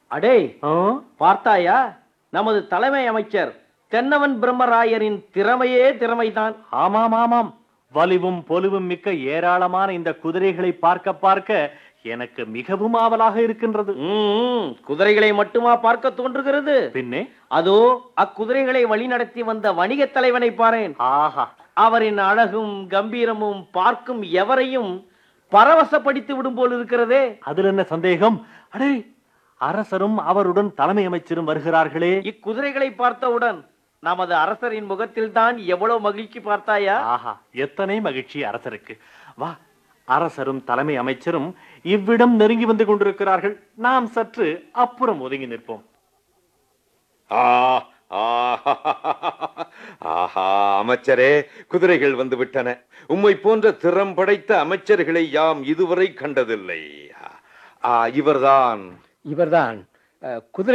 அடே ஆ? பார்த்தாயா நமது தலைமை அமைச்சர் தென்னவன் பிரம்மராயரின் திறமையே திறமைதான் ஆமாம் ஆமாம் வலிவும் பொலிவும் மிக்க ஏராளமான இந்த குதிரைகளை பார்க்க பார்க்க எனக்கு மிகவும் ஆவலாக இருக்கின்றது ம், குதிரைகளை மட்டுமா பார்க்க தோன்றுகிறது பின்னே அதோ அக்குதிரைகளை வழிநடத்தி வந்த வணிகத் தலைவனை பாரேன் ஆஹா அவரின் அழகும் கம்பீரமும் பார்க்கும் எவரையும் பரவசப்படுத்தி விடும் போல் இருக்கிறதே அதில் என்ன சந்தேகம் அடே அரசரும் அவருடன் தலைமை அமைச்சரும் வருகிறார்களே இக்குதிரைகளை பார்த்தவுடன் நமது அரசரின் முகத்தில் தான் எவ்வளவு மகிழ்ச்சி பார்த்தாயா ஆஹா எத்தனை மகிழ்ச்சி அரசருக்கு வா அரசரும் தலைமை அமைச்சரும் இவ்விடம் நெருங்கி வந்து கொண்டிருக்கிறார்கள் நாம் சற்று அப்புறம் ஒதுங்கி நிற்போம் ஆ, ஆஹா, ஆஹா அமைச்சரே குதிரைகள் வந்து விட்டன உம்மை போன்ற திறம் படைத்த அமைச்சர்களை யாம் இதுவரை கண்டதில்லை ஆ, இவர்தான் இவர்தான் அஹ், குதிரை